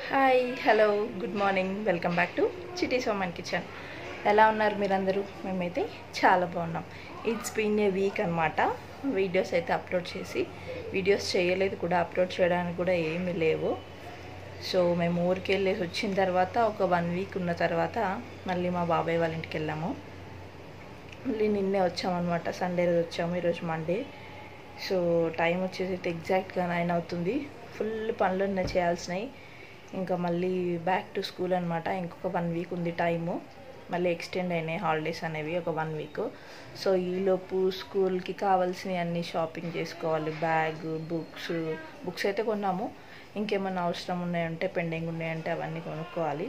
Hi hello good morning welcome back to Chitti Soman kitchen ఎలా ఉన్నారు మీరందరూ మేమైతే చాలా బాగున్నాం ఇట్స్ బీన్ ఏ వీక్ అనమాట వీడియోస్ అయితే అప్లోడ్ చేసి వీడియోస్ చేయలేదు కూడా అప్లోడ్ చేయడానికి కూడా ఏమీ లేవు సో మేము ఊరికి వెళ్ళేసి వచ్చిన తర్వాత ఒక వన్ వీక్ ఉన్న తర్వాత మళ్ళీ మా బాబాయ్ వాళ్ళ ఇంటికి వెళ్ళాము మళ్ళీ నిన్నే వచ్చామన్నమాట సండే రోజు వచ్చాము ఈరోజు మండే సో టైం వచ్చేసి ఎగ్జాక్ట్గా నైన్ అవుతుంది ఫుల్ పనులు ఉన్నాయి చేయాల్సినవి ఇంకా మళ్ళీ బ్యాక్ టు స్కూల్ అనమాట ఇంకొక వన్ వీక్ ఉంది టైము మళ్ళీ ఎక్స్టెండ్ అయినాయి హాలిడేస్ అనేవి ఒక వన్ వీక్ సో ఈలోపు స్కూల్కి కావాల్సినవి అన్నీ షాపింగ్ చేసుకోవాలి బ్యాగ్ బుక్స్ బుక్స్ అయితే కొన్నాము ఇంకేమన్నా అవసరం ఉన్నాయంటే పెండింగ్ ఉన్నాయంటే అవన్నీ కొనుక్కోవాలి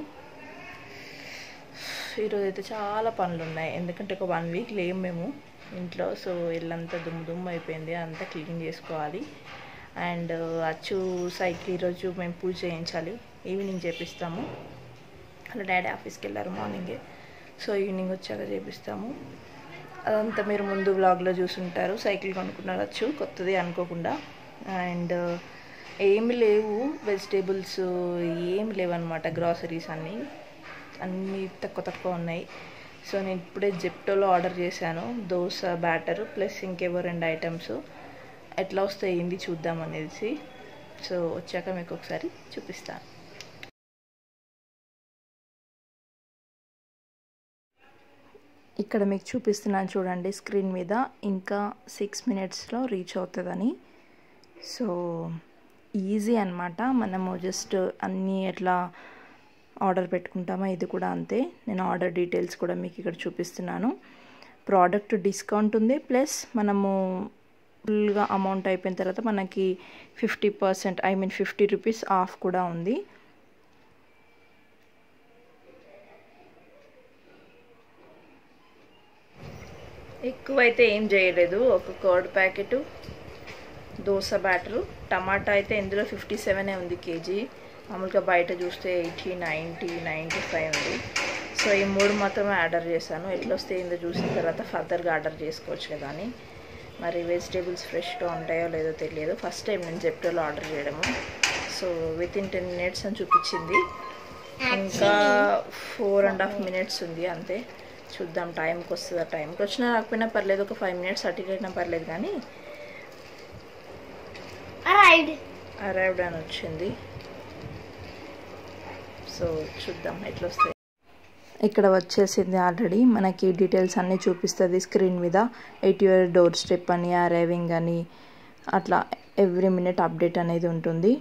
ఈరోజు అయితే చాలా పనులు ఉన్నాయి ఎందుకంటే ఒక వన్ వీక్ లేము మేము ఇంట్లో సో ఇల్లంతా దుమ్ము దుమ్ము అయిపోయింది అంతా క్లీన్ చేసుకోవాలి అండ్ అచ్చు సైకిల్ ఈరోజు మేము పూజ చేయించాలి ఈవినింగ్ చేపిస్తాము అలా డాడీ ఆఫీస్కి వెళ్ళారు మార్నింగే సో ఈవినింగ్ వచ్చాక చేపిస్తాము అదంతా మీరు ముందు వ్లాగ్లో చూసుంటారు సైకిల్ కొనుక్కున్నారు కొత్తది అనుకోకుండా అండ్ ఏమి లేవు వెజిటేబుల్స్ ఏమి లేవు అనమాట గ్రాసరీస్ అన్నీ అన్నీ తక్కువ తక్కువ ఉన్నాయి సో నేను ఇప్పుడే జెప్టోలో ఆర్డర్ చేశాను దోశ బ్యాటర్ ప్లస్ ఇంకేవో రెండు ఐటమ్స్ ఎట్లా వస్తాయి ఏంది చూద్దాం అనేసి సో వచ్చాక మీకు ఒకసారి చూపిస్తాను ఇక్కడ మీకు చూపిస్తున్నాను చూడండి స్క్రీన్ మీద ఇంకా సిక్స్ మినిట్స్లో రీచ్ అవుతుందని సో ఈజీ అనమాట మనము జస్ట్ అన్నీ ఎట్లా ఆర్డర్ పెట్టుకుంటామో ఇది కూడా అంతే నేను ఆర్డర్ డీటెయిల్స్ కూడా మీకు ఇక్కడ చూపిస్తున్నాను ప్రోడక్ట్ డిస్కౌంట్ ఉంది ప్లస్ మనము ఫుల్గా అమౌంట్ అయిపోయిన తర్వాత మనకి fifty percent I mean fifty rupees off కూడా ఉంది ఎక్కువైతే ఏం చేయలేదు ఒక curd packet dosa batter tomato అయితే ఇందులో ఫిఫ్టీ సెవెనే ఉంది కేజీ మామూలుగా బయట చూస్తే ఎయిటీ నైంటీ నైంటీ ఫైవ్ ఉంది సో ఈ మూడు మాత్రమే ఆర్డర్ చేశాను ఎట్లా వస్తే ఏందో చూసిన తర్వాత ఫర్దర్గా ఆర్డర్ చేసుకోవచ్చు కదా అని మరి వెజిటేబుల్స్ ఫ్రెష్గా ఉంటాయో లేదో తెలియదు ఫస్ట్ టైం నేను జెప్టోలో ఆర్డర్ చేయడము so within ten minutes అని చూపించింది ఇంకా ఫోర్ అండ్ హాఫ్ మినిట్స్ ఉంది అంతే చూద్దాం టైంకి వస్తుందా టైంకి వచ్చినా రాకపోయినా పర్లేదు ఒక ఫైవ్ మినిట్స్ అటు అయినా పర్లేదు కానీ అరైవ్డ్ అని వచ్చింది సో చూద్దాం ఎట్లా వస్తాయి ఇక్కడ వచ్చేసింది ఆల్రెడీ మనకి డీటెయిల్స్ అన్నీ చూపిస్తుంది స్క్రీన్ మీద ఎయిట్ యువర్ డోర్ స్టెప్ అని అరైవింగ్ అని అట్లా ఎవ్రీ మినిట్ అప్డేట్ అనేది ఉంటుంది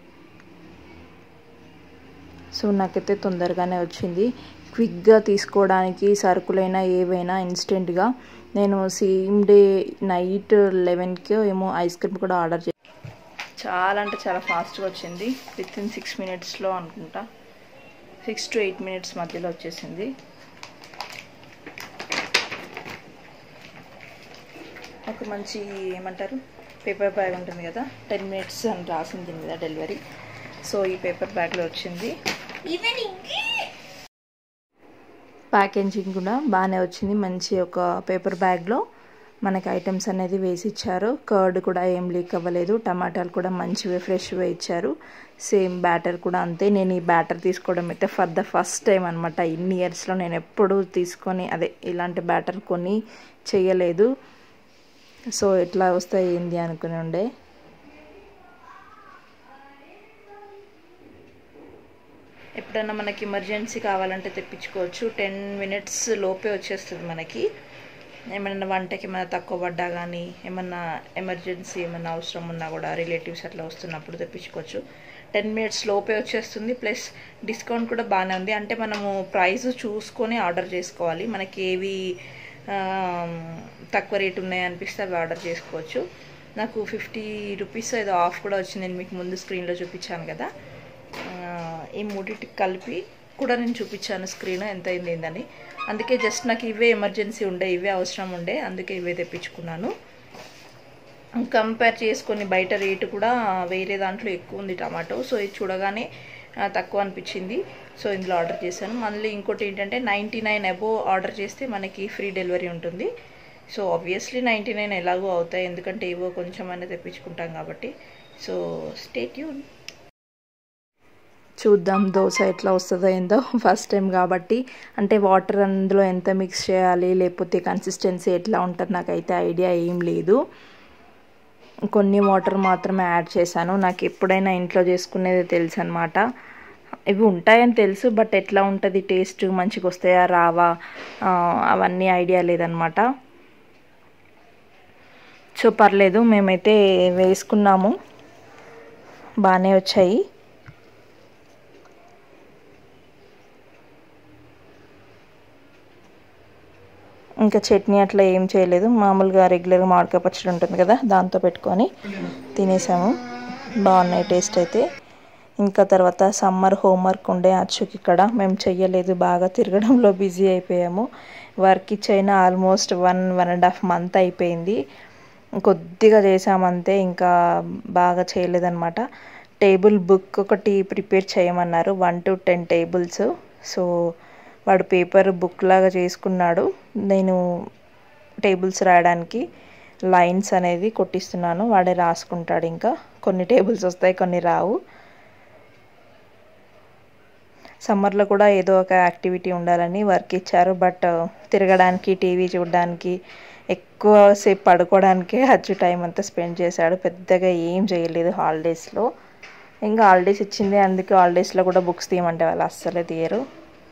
సో నాకైతే తొందరగానే వచ్చింది క్విక్గా తీసుకోవడానికి సరుకులైనా ఏవైనా ఇన్స్టెంట్గా నేను సేమ్ డే నైట్ లెవెన్కి ఏమో ఐస్ క్రీమ్ కూడా ఆర్డర్ చే చాలా అంటే చాలా ఫాస్ట్గా వచ్చింది విత్ ఇన్ సిక్స్ మినిట్స్లో అనుకుంటా సిక్స్ టు ఎయిట్ మినిట్స్ మధ్యలో వచ్చేసింది ఒక మంచి ఏమంటారు పేపర్ బ్యాగ్ ఉంటుంది కదా టెన్ మినిట్స్ అని రాసింది మీద డెలివరీ సో ఈ పేపర్ బ్యాగ్లో వచ్చింది ప్యాకేజింగ్ కూడా బాగానే వచ్చింది మంచి ఒక పేపర్ బ్యాగ్లో మనకి ఐటమ్స్ అనేది వేసి ఇచ్చారు కర్డ్ కూడా ఏం లీక్ అవ్వలేదు టమాటాలు కూడా మంచివే ఫ్రెష్వే ఇచ్చారు సేమ్ బ్యాటర్ కూడా అంతే నేను ఈ బ్యాటర్ తీసుకోవడం అయితే ఫర్ ద ఫస్ట్ టైం అనమాట ఇన్ని ఇయర్స్లో నేను ఎప్పుడు తీసుకొని అదే ఇలాంటి బ్యాటర్ కొని చేయలేదు సో ఎట్లా వస్తాయి ఏంది అనుకుని ఉండే ఎప్పుడన్నా మనకి ఎమర్జెన్సీ కావాలంటే తెప్పించుకోవచ్చు టెన్ మినిట్స్ లోపే వచ్చేస్తుంది మనకి ఏమన్నా వంటకి ఏమైనా తక్కువ పడ్డా కానీ ఏమన్నా ఎమర్జెన్సీ ఏమన్నా అవసరం ఉన్నా కూడా రిలేటివ్స్ అట్లా వస్తున్నప్పుడు తెప్పించుకోవచ్చు టెన్ మినిట్స్ లోపే వచ్చేస్తుంది ప్లస్ డిస్కౌంట్ కూడా బాగానే ఉంది అంటే మనము ప్రైస్ చూసుకొని ఆర్డర్ చేసుకోవాలి మనకి ఏవి తక్కువ రేట్ ఉన్నాయి అనిపిస్తే అవి ఆర్డర్ చేసుకోవచ్చు నాకు ఫిఫ్టీ రూపీస్ ఏదో ఆఫ్ కూడా వచ్చింది నేను మీకు ముందు స్క్రీన్లో చూపించాను కదా ఈ మూడింటికి కలిపి కూడా నేను చూపించాను స్క్రీన్ ఎంత అయింది ఏందని అందుకే జస్ట్ నాకు ఇవే ఎమర్జెన్సీ ఉండే ఇవే అవసరం ఉండే అందుకే ఇవే తెప్పించుకున్నాను కంపేర్ చేసుకొని బయట రేటు కూడా వేరే దాంట్లో ఎక్కువ ఉంది టమాటో సో ఇది చూడగానే తక్కువ అనిపించింది సో ఇందులో ఆర్డర్ చేశాను మళ్ళీ ఇంకోటి ఏంటంటే నైంటీ నైన్ అబోవ్ ఆర్డర్ చేస్తే మనకి ఫ్రీ డెలివరీ ఉంటుంది సో ఆబ్వియస్లీ నైంటీ నైన్ ఎలాగో అవుతాయి ఎందుకంటే ఏవో కొంచెం అనేది తెప్పించుకుంటాం కాబట్టి సో స్టే ట్యూన్ చూద్దాం దోశ ఎట్లా వస్తుందో ఏందో ఫస్ట్ టైం కాబట్టి అంటే వాటర్ అందులో ఎంత మిక్స్ చేయాలి లేకపోతే కన్సిస్టెన్సీ ఎట్లా ఉంటుంది నాకైతే ఐడియా ఏం లేదు కొన్ని వాటర్ మాత్రమే యాడ్ చేశాను నాకు ఎప్పుడైనా ఇంట్లో చేసుకునేది తెలుసు అనమాట ఇవి ఉంటాయని తెలుసు బట్ ఎట్లా ఉంటుంది టేస్ట్ మంచిగా వస్తాయా రావా అవన్నీ ఐడియా లేదనమాట సో పర్లేదు మేమైతే వేసుకున్నాము బాగానే వచ్చాయి ఇంకా చట్నీ అట్లా ఏం చేయలేదు మామూలుగా రెగ్యులర్గా మామిడికాయ పచ్చడి ఉంటుంది కదా దాంతో పెట్టుకొని తినేసాము బాగున్నాయి టేస్ట్ అయితే ఇంకా తర్వాత సమ్మర్ హోంవర్క్ ఉండే అచ్చుకి ఇక్కడ మేము చెయ్యలేదు బాగా తిరగడంలో బిజీ అయిపోయాము వర్క్ ఇచ్చైనా almost one one and half month అయిపోయింది కొద్దిగా చేసామంతే ఇంకా బాగా చేయలేదన్నమాట టేబుల్ బుక్ ఒకటి ప్రిపేర్ చేయమన్నారు one to ten tables so వాడు పేపర్ బుక్ లాగా చేసుకున్నాడు నేను టేబుల్స్ రాయడానికి లైన్స్ అనేది కొట్టిస్తున్నాను వాడే రాసుకుంటాడు ఇంకా కొన్ని టేబుల్స్ వస్తాయి కొన్ని రావు సమ్మర్లో కూడా ఏదో ఒక యాక్టివిటీ ఉండాలని వర్క్ ఇచ్చారు బట్ తిరగడానికి టీవీ చూడడానికి ఎక్కువసేపు పడుకోవడానికే అచ్చు టైం అంతా స్పెండ్ చేశాడు పెద్దగా ఏం చేయలేదు హాలిడేస్లో ఇంకా హాలిడేస్ ఇచ్చింది అందుకే హాలిడేస్లో కూడా బుక్స్ తీయమంటే వాళ్ళు అస్సలే తీయరు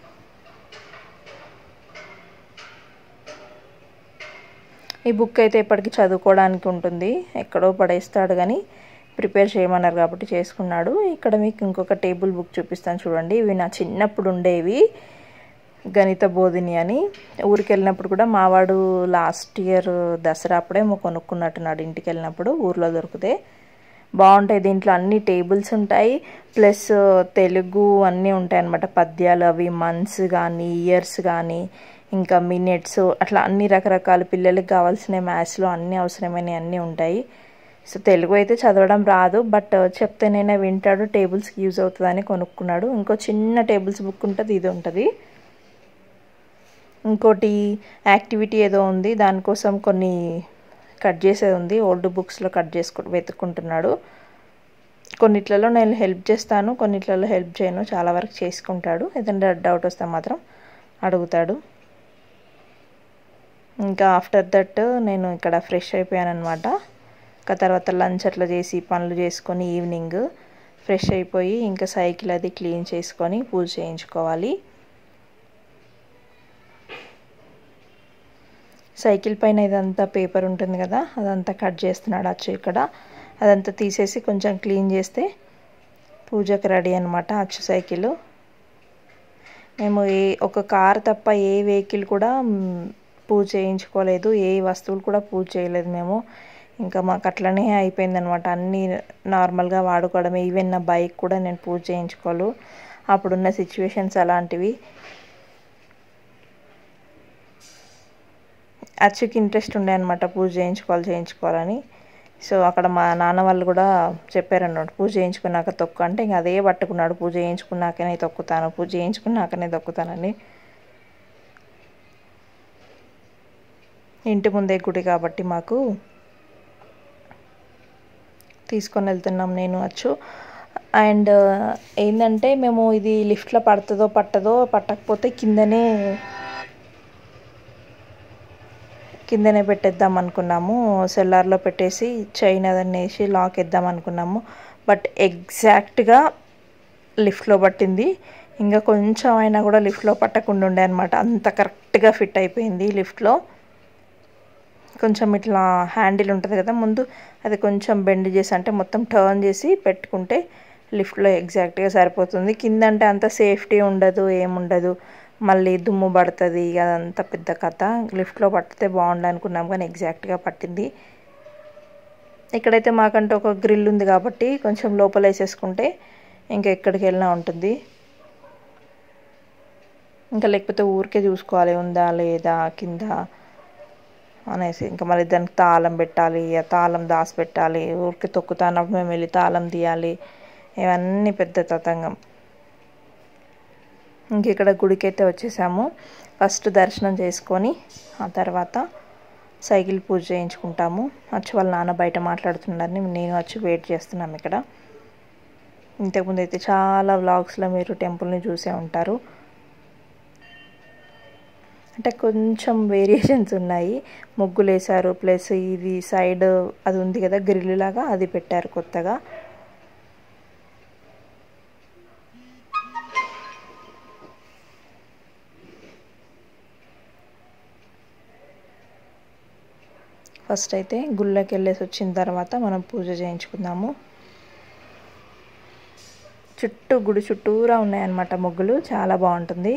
ఈ బుక్ అయితే ఇప్పటికీ చదువుకోవడానికి ఉంటుంది ఎక్కడో పడేస్తాడు కానీ ప్రిపేర్ చేయమన్నారు కాబట్టి చేసుకున్నాడు ఇక్కడ మీకు ఇంకొక టేబుల్ బుక్ చూపిస్తాను చూడండి ఇవి నా చిన్నప్పుడు ఉండేవి గణిత బోధిని అని ఊరికి వెళ్ళినప్పుడు కూడా మావాడు లాస్ట్ ఇయర్ దసరా అప్పుడే కొనుక్కున్నట్టున్నాడు ఇంటికి వెళ్ళినప్పుడు ఊర్లో దొరికితే బాగుంటాయి దీంట్లో అన్ని టేబుల్స్ ఉంటాయి ప్లస్ తెలుగు అన్నీ ఉంటాయి అన్నమాట పద్యాలు అవి మంత్స్ కానీ ఇయర్స్ కానీ ఇంకా మినిట్స్ అట్లా అన్ని రకరకాల పిల్లలకి కావాల్సిన మ్యాథ్స్లో అన్ని అవసరమైనవి అన్నీ ఉంటాయి సో తెలుగు అయితే చదవడం రాదు బట్ చెప్తేనైనా వింటాడు టేబుల్స్కి యూజ్ అవుతుందని కొనుక్కున్నాడు ఇంకో చిన్న టేబుల్స్ బుక్ ఉంటుంది ఇది ఉంటుంది ఇంకోటి యాక్టివిటీ ఏదో ఉంది దానికోసం కొన్ని కట్ చేసేది ఉంది ఓల్డ్ బుక్స్లో కట్ చేసుకు వెతుక్కుంటున్నాడు కొన్నిట్లలో నేను హెల్ప్ చేస్తాను కొన్నిట్లలో హెల్ప్ చేయను చాలా వరకు చేసుకుంటాడు ఏదైనా డౌట్ వస్తే మాత్రం అడుగుతాడు ఇంకా ఆఫ్టర్ దట్ నేను ఇక్కడ ఫ్రెష్ అయిపోయాను అనమాట ఇంకా తర్వాత లంచ్ అట్లా చేసి పనులు చేసుకొని ఈవినింగ్ ఫ్రెష్ అయిపోయి ఇంకా సైకిల్ అది క్లీన్ చేసుకొని పూజ చేయించుకోవాలి సైకిల్ పైన ఇదంతా పేపర్ ఉంటుంది కదా అదంతా కట్ చేస్తున్నాడు అచ్చు ఇక్కడ అదంతా తీసేసి కొంచెం క్లీన్ చేస్తే పూజకి రెడీ అనమాట అచ్చు సైకిల్ మేము ఏ ఒక కార్ తప్ప ఏ వెహికల్ కూడా పూజ చేయించుకోలేదు ఏ వస్తువులు కూడా పూజ చేయలేదు మేము ఇంకా మాకు అట్లనే అయిపోయిందనమాట అన్నీ నార్మల్గా వాడుకోవడమే ఈవెన్ నా బైక్ కూడా నేను పూజ చేయించుకోలు అప్పుడున్న సిచ్యువేషన్స్ అలాంటివి అచ్చుకి ఇంట్రెస్ట్ ఉండే అనమాట పూజ చేయించుకోవాలి చేయించుకోవాలని సో అక్కడ మా నాన్న వాళ్ళు కూడా చెప్పారన్నమాట పూజ చేయించుకున్నాక తొక్కు అంటే ఇంక అదే పట్టుకున్నాడు పూజ చేయించుకున్నాకనే తొక్కుతాను పూజ చేయించుకున్నాకనే తొక్కుతానని ఇంటి ముందే గుడి కాబట్టి మాకు తీసుకొని వెళ్తున్నాం నేను వచ్చు అండ్ ఏంటంటే మేము ఇది లిఫ్ట్లో పడుతుందో పట్టదో పట్టకపోతే కిందనే కిందనే పెట్టేద్దాం అనుకున్నాము సెల్లార్లో పెట్టేసి చైన్ అదన్నీ వేసి లాక్ వేద్దాం అనుకున్నాము బట్ ఎగ్జాక్ట్గా లిఫ్ట్లో పట్టింది ఇంకా కొంచెం అయినా కూడా లిఫ్ట్లో పట్టకుండా ఉండే అనమాట అంత కరెక్ట్గా ఫిట్ అయిపోయింది లిఫ్ట్లో కొంచెం ఇట్లా హ్యాండిల్ ఉంటుంది కదా ముందు అది కొంచెం బెండ్ చేసి అంటే మొత్తం టర్న్ చేసి పెట్టుకుంటే లిఫ్ట్లో ఎగ్జాక్ట్గా సరిపోతుంది కింద అంటే అంత సేఫ్టీ ఉండదు ఏముండదు మళ్ళీ దుమ్ము పడుతుంది అదంతా పెద్ద కథ లిఫ్ట్లో పట్టితే బాగుండు అనుకున్నాం కానీ ఎగ్జాక్ట్గా పట్టింది ఇక్కడైతే మాకంటే ఒక గ్రిల్ ఉంది కాబట్టి కొంచెం లోపల వేసేసుకుంటే ఇంకా ఎక్కడికి వెళ్ళినా ఉంటుంది ఇంకా లేకపోతే ఊరికే చూసుకోవాలి ఉందా లేదా కింద అనేసి ఇంకా మళ్ళీ దానికి తాళం పెట్టాలి ఆ తాళం దాసి పెట్టాలి ఊరికి తొక్కుతానప్పుడు మేము వెళ్ళి తాళం తీయాలి ఇవన్నీ పెద్ద తతంగం ఇంక ఇక్కడ గుడికి అయితే వచ్చేసాము ఫస్ట్ దర్శనం చేసుకొని ఆ తర్వాత సైకిల్ పూజ చేయించుకుంటాము వచ్చి వాళ్ళ నాన్న బయట మాట్లాడుతున్నారని నేను వచ్చి వెయిట్ చేస్తున్నాము ఇక్కడ ఇంతకుముందు అయితే చాలా వ్లాగ్స్లో మీరు టెంపుల్ని చూసే ఉంటారు అంటే కొంచెం వేరియేషన్స్ ఉన్నాయి ముగ్గులు వేశారు ప్లస్ ఇది సైడ్ అది ఉంది కదా గ్రిల్ లాగా అది పెట్టారు కొత్తగా ఫస్ట్ అయితే గుళ్ళకి వెళ్ళేసి వచ్చిన తర్వాత మనం పూజ చేయించుకుందాము చుట్టూ గుడి చుట్టూరా ఉన్నాయన్నమాట ముగ్గులు చాలా బాగుంటుంది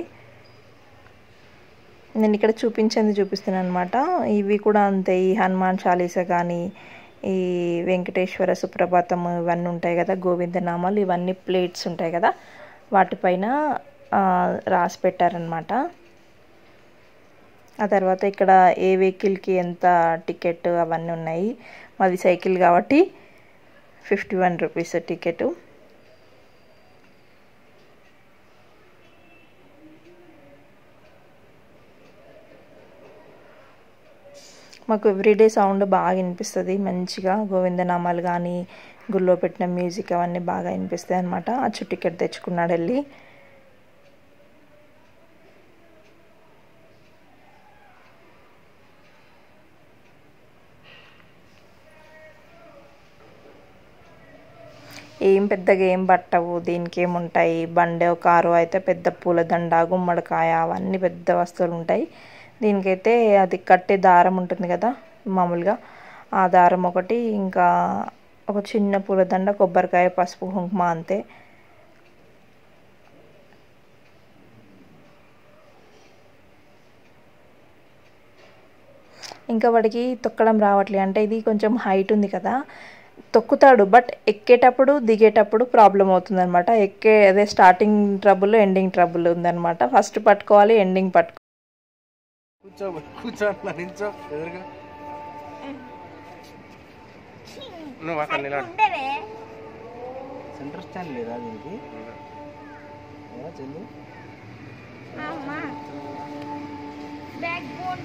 నేను ఇక్కడ చూపించింది చూపిస్తున్నాను అనమాట ఇవి కూడా అంతే ఈ హనుమాన్ చాలీసా కానీ ఈ వెంకటేశ్వర సుప్రభాతం ఇవన్నీ ఉంటాయి కదా గోవిందనామాలు ఇవన్నీ ప్లేట్స్ ఉంటాయి కదా వాటిపైన రాసి పెట్టారనమాట ఆ తర్వాత ఇక్కడ ఏ వెహికల్కి ఎంత టికెట్ అవన్నీ ఉన్నాయి మాది సైకిల్ కాబట్టి ఫిఫ్టీ వన్ రూపీస్ టికెట్ మాకు ఎవ్రీడే సౌండ్ బాగా వినిపిస్తుంది మంచిగా గోవిందనామాలు కానీ గుళ్ళో పెట్టిన మ్యూజిక్ అవన్నీ బాగా వినిపిస్తాయి అనమాట అచ్చు టికెట్ తెచ్చుకున్నాడు వెళ్ళి ఏం పెద్దగా ఏం పట్టవు దీనికి ఏముంటాయి బండి కారు అయితే పెద్ద పూలదండ గుమ్మడికాయ అవన్నీ పెద్ద వస్తువులు ఉంటాయి దీనికైతే అది కట్టే దారం ఉంటుంది కదా మామూలుగా ఆ దారం ఒకటి ఇంకా ఒక చిన్న పూలదండ కొబ్బరికాయ పసుపు కుంకుమ అంతే ఇంకా వాడికి తొక్కడం రావట్లేదు అంటే ఇది కొంచెం హైట్ ఉంది కదా తొక్కుతాడు బట్ ఎక్కేటప్పుడు దిగేటప్పుడు ప్రాబ్లం అవుతుంది అనమాట ఎక్కే అదే స్టార్టింగ్ ట్రబుల్ ఎండింగ్ ట్రబుల్ ఉందన్నమాట ఫస్ట్ పట్టుకోవాలి ఎండింగ్ పట్టుకో కూర్చో కూర్చో అట్లా నిల్చో ఎదురుగా నువ్వు అక్కడ నిలబడు సెంటర్ స్టాండ్ లేదా దీనికి ఏమో చెల్లి బ్యాక్ బోన్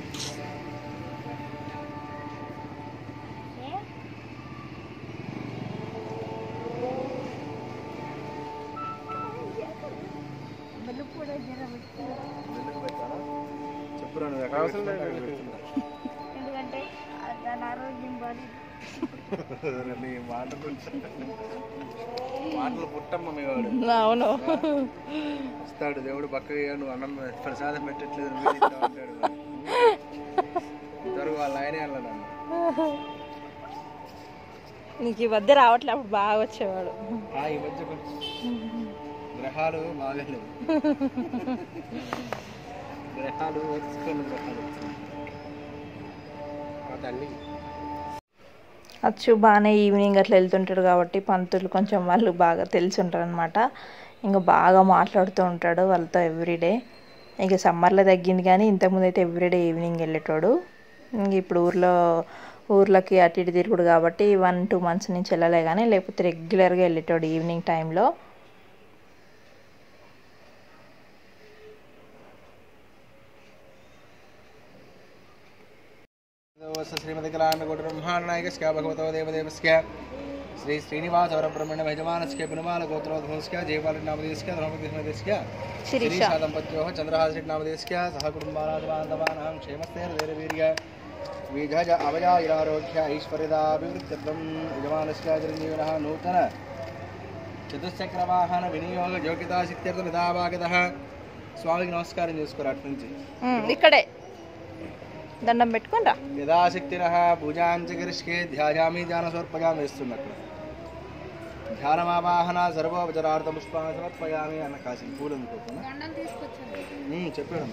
ఎందుకు పెట్టాలా చెప్పురా నువ్వు ఎక్కడ అవసరం పెట్టుకుంటే లేదు. అక్కడ పెట్టుకుంటా. ఎందుకంటే దాని ఆరోగ్యం బాగా నీ మాటలు మాటలు పుట్టమ్మ మీ వాడు అవును వస్తాడు దేవుడు పక్కగా నువ్వు అన్నం ప్రసాదం పెట్టట్లేదు నువ్వు తింటావు అంటాడు వాడు. ఇంతవరకు వాళ్ళ ఆయనే అన్నాడు నన్ను నీకు ఈ మధ్య రావట్లే అప్పుడు బాగా వచ్చేవాడు ఆ, ఈ మధ్య కొంచెం గ్రహాలు బాగాలేవు గ్రహాలు వచ్చుకోండి గ్రహాలు ఆ తల్లి అచ్చు బాగానే ఈవినింగ్ అట్లా వెళ్తుంటాడు కాబట్టి పంతులు కొంచెం వాళ్ళు బాగా తెలిసి ఉంటారు అనమాట ఇంకా బాగా మాట్లాడుతూ ఉంటాడు వాళ్ళతో ఎవ్రీడే ఇక సమ్మర్లో తగ్గింది కానీ ఇంతకుముందు అయితే ఎవ్రీడే ఈవినింగ్ వెళ్ళేటోడు ఇంక ఇప్పుడు ఊర్లో ఊర్లోకి అటు ఇటు తిరుగుడు కాబట్టి వన్ టూ మంత్స్ నుంచి వెళ్ళలే కానీ లేకపోతే రెగ్యులర్గా వెళ్ళేటోడు ఈవినింగ్ టైంలో श्रीमतिकलाण्डकोटिब्रह्माण्डनायकस्य भगवतो देवदेवस्य श्री श्रीनिवासवरब्रह्मण्य भजमानस्य पुनमालगोत्रोध्वंस्य जयपालनामदेशस्य धर्मपतिस्मदेशस्य శిరీష श्रीशादम्पत्योः चन्द्रहासनामदेशस्य सह कुटुम्बानाथबान्धवानां क्षेमस्थैर्धैर्यवीर्य विधज अवजायुरारोग्य ऐश्वर्यदाभिवृद्ध्यर्थं यजमानस्य चिरञ्जीविनः नूतन చతుశ్చక్రవాహన వినియోగ యోగ్యతా సిత్యర్థ నిదాభాగత స్వామికి నమస్కారం చేసుకోరు అటు నుంచి ఉమ్, ఇక్కడే దండం పెట్టుకొని రా యథాశక్తిన పూజాం చ కరిష్కే ధ్యాయామి ధ్యానసమర్పయామి వేస్తున్నట్టు ధ్యానమావాహన సర్వోపచరార్థ పుష్పాన్ని సమర్పయామి అన్న కాసిన పూలు అనుకోకుండా చెప్పాడు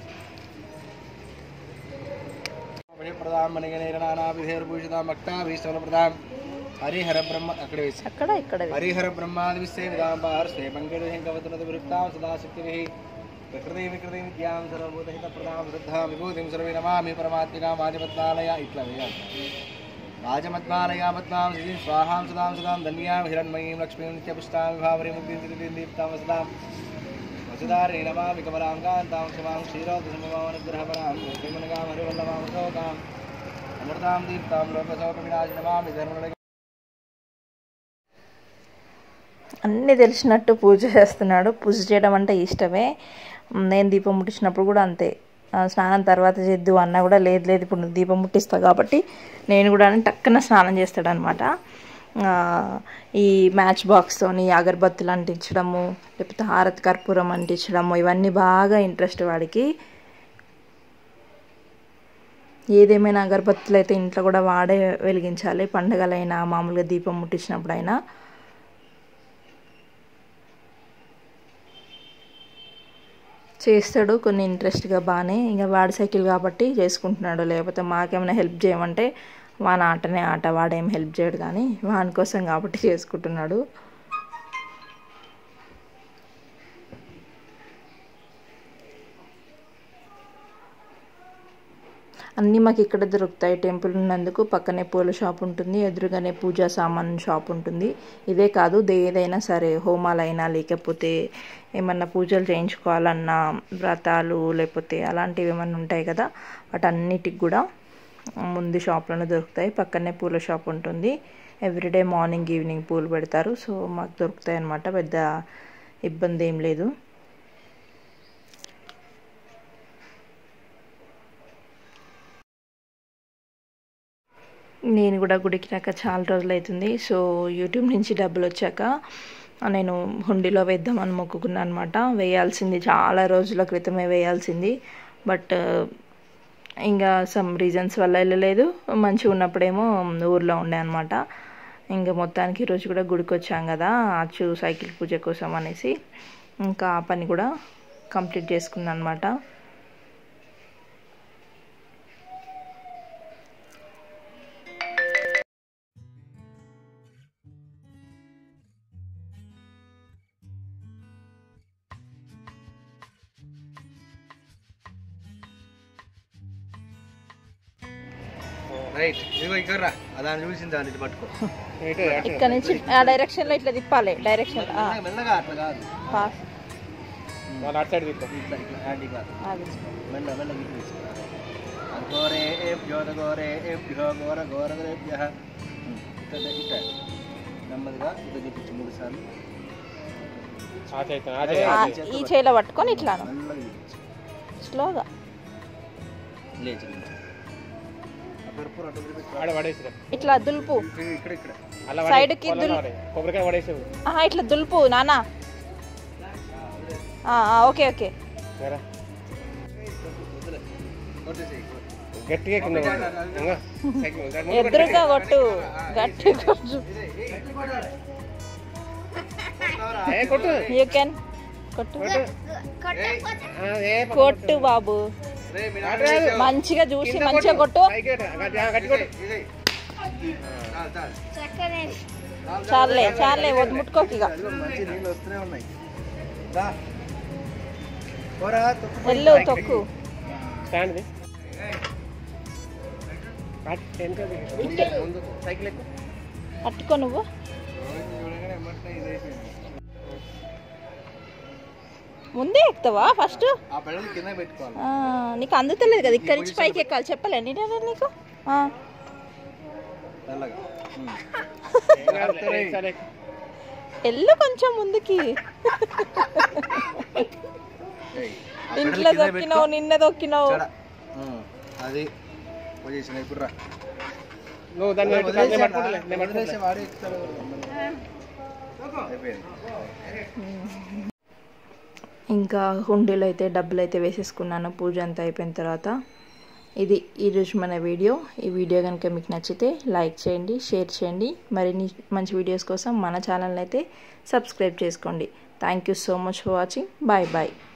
ప్రదాం మణిగణైరణానాభిధేర్భూషితాం భక్తాభీష్టఫలప్రదాం హరిహర బ్రహ్మ అక్కడ వేసి అక్కడ ఇక్కడ హరిహర బ్రహ్మాది విశ్వే విదాంబార్ స్వే పంకజహింకవతునత విరుక్తాం సదాశక్తిభిः ప్రకృతి వికృతి విద్యాం సర్వభూతహిత ప్రదాం శ్రద్ధాం విభూతిం సర్వే నమామి పరమాత్మికాం వాజపద్మాలయ ఇట్లా వేయాలి వాజపద్మాలయా పద్మాం శ్రీ స్వాహాం సదాం సదాం ధన్యాం హిరణ్మయీం లక్ష్మీం నిత్యపుష్టాం విభావరి ముక్తిం దీప్తాం సదాం వసుధారి నమామి కమలాం కాంతాం శివాం క్షీరోదశమనుగ్రహపరాం లక్ష్మీమనగాం హరివల్లభాం శోకాం అమృతాం దీప్తాం లోకసౌకవినాశి నమామి ధర్మణ అన్నీ తెలిసినట్టు పూజ చేస్తున్నాడు పూజ చేయడం అంటే ఇష్టమే నేను దీపం ముట్టించినప్పుడు కూడా అంతే ఆ, స్నానం తర్వాత చేద్దు అన్న కూడా లేదు లేదు ఇప్పుడు నువ్వు దీపం ముట్టిస్తా కాబట్టి నేను కూడా అని టక్కున స్నానం చేస్తాడు అనమాట ఈ మ్యాచ్ బాక్స్తోని అగరబత్తులు అంటించడము లేకపోతే హారతి కర్పూరం అంటించడము ఇవన్నీ బాగా ఇంట్రెస్ట్ వాడికి ఏదేమైనా అగరబత్తులు అయితే ఇంట్లో కూడా వాడే వెలిగించాలి పండగలైనా మామూలుగా దీపం ముట్టించినప్పుడైనా చేస్తాడు కొన్ని ఇంట్రెస్ట్గా బాగానే ఇంకా వాడి సైకిల్ కాబట్టి చేసుకుంటున్నాడు లేకపోతే మాకేమైనా హెల్ప్ చేయమంటే వాని ఆటనే ఆట వాడేం హెల్ప్ చేయడు కానీ వాని కోసం కాబట్టి చేసుకుంటున్నాడు అన్నీ మాకు ఇక్కడ దొరుకుతాయి టెంపుల్ ఉన్నందుకు పక్కనే పూల షాప్ ఉంటుంది ఎదురుగానే పూజా సామాన్ షాప్ ఉంటుంది ఇదే కాదు దే ఏదైనా సరే హోమాలైనా లేకపోతే ఏమన్నా పూజలు చేయించుకోవాలన్నా వ్రతాలు లేకపోతే అలాంటివి ఏమన్నా ఉంటాయి కదా వాటన్నిటికి కూడా ముందు షాప్లోనే దొరుకుతాయి పక్కనే పూల షాప్ ఉంటుంది ఎవ్రీడే మార్నింగ్ ఈవినింగ్ పూలు పెడతారు సో మాకు దొరుకుతాయి అన్నమాట పెద్ద ఇబ్బంది ఏం లేదు నేను కూడా గుడికి రాక చాలా రోజులు అవుతుంది సో యూట్యూబ్ నుంచి డబ్బులు వచ్చాక నేను హుండీలో వేద్దామని మొక్కుకున్నాను అనమాట వేయాల్సింది చాలా రోజుల క్రితమే వేయాల్సింది బట్ ఇంకా సమ్ రీజన్స్ వల్ల వెళ్ళలేదు మంచిగా ఉన్నప్పుడేమో ఊర్లో ఉండే అనమాట ఇంకా మొత్తానికి ఈరోజు కూడా గుడికి వచ్చాం కదా అచ్చు సైకిల్ పూజ కోసం అనేసి ఇంకా ఆ పని కూడా కంప్లీట్ చేసుకున్నాను అనమాట రైట్ ఇదిగో ఇక్కడ రా దాన్ని చూసింది దాన్ని ఇటు పట్టుకో ఇక్కడ నుంచి ఆ డైరెక్షన్లో ఇట్లా తిప్పాలి డైరెక్షన్ మెల్లగా- మెల్లగా అట్లా కాదు పాస్ వాళ్ళు అటు సైడ్ ఇట్లా ఇట్లా హ్యాండీ కాదు మెల్ల మెల్ల ఇటు తీసుకురా ఘోరే ఏభ్యో ఘోరే ఏభ్యో ఘోర ఘోరేభ్య ఇట్లా ఇట్లా నెమ్మదిగా ఇట్లా చూపించు మూడు సార్లు ఈ చేయిలో పట్టుకొని ఇట్లాను మెల్లగా చూపించు స్లోగా లేచి నిల్చో. ఆ కర్పూరం అటు తిరిగి ఇట్లా దులుపు ఇక్కడ ఇక్కడ ఇక్కడ సైడ్కి దుల్ కొబ్బరికాయ పడేసావు ఆహా, ఇట్లా దులుపు నానా ఆ, ఆ, ఓకే ఓకే వదిలే. కొట్టేసేయ్. గట్టిగా కింద పడు. ఇంకా సైకిల్ ఇంకా ముందు పెట్టు. ఎదురుగా కొట్టు గట్టి కొట్టు ఏ కొట్టు యూ కెన్ కొట్టు ఆ, ఏ పక్క కొట్టు బాబు రే, మీ అటు నాన్న కాదు. మంచిగా చూసి కింద మంచిగా కొట్టు పైకి పెట్టు. గట్టి- ఆ, గట్టి కొట్టు ఇదే. చాలు, చాలు. చక్కనే చాలే చాలే వద్దు ముట్టుకోకి ఇక అదిగో మంచి నీళ్ళు వస్తూనే ఉన్నాయి దా. పోరా, తొక్కు. వెళ్ళు తొక్కు స్టాండ్ ది. అటు వెనక ది. ముందు సైకిల్ ఎక్కు పట్టుకో నువ్వు చూడగానే ఎమ్మటే ఇది అయిపోయింది. ముందే ఎక్కుతావా ఫస్ట్ ఆ పెడలు కింద పెట్టుకోవాలి నీకు అందుతలేదు కదా ఇక్కడి నుంచి పైకి ఎక్కాలి చెప్పలే నేను నీకు ఆ. తెల్లగా ఉమ్. ఏం కాదులే, ఒకసారి ఎక్కు. వెళ్ళు కొంచెం ముందుకి ఏయ్, ఆ పెడలు ఇంట్లో కింద దొక్కినావు నిన్న దొక్కినావు చెడ. ఉమ్, అది పొజిషన్ ఇప్పుడు రా నువ్వు దాన్ని పెట్టు, దాన్ని నేను పట్టుకుంటలే, నేను వదిలేసి పట్టుకుంటలే. వాడే ఎక్కుతాడు. అయిపోయింది ఇంకా హుండీలో అయితే డబ్బులు అయితే వేసేసుకున్నాను పూజ అంతా అయిపోయిన తర్వాత ఇది ఈరోజు మన వీడియో ఈ వీడియో కనుక మీకు నచ్చితే లైక్ చేయండి షేర్ చేయండి మరిన్ని మంచి వీడియోస్ కోసం మన ఛానల్ అయితే సబ్స్క్రైబ్ చేసుకోండి thank you so much for watching bye bye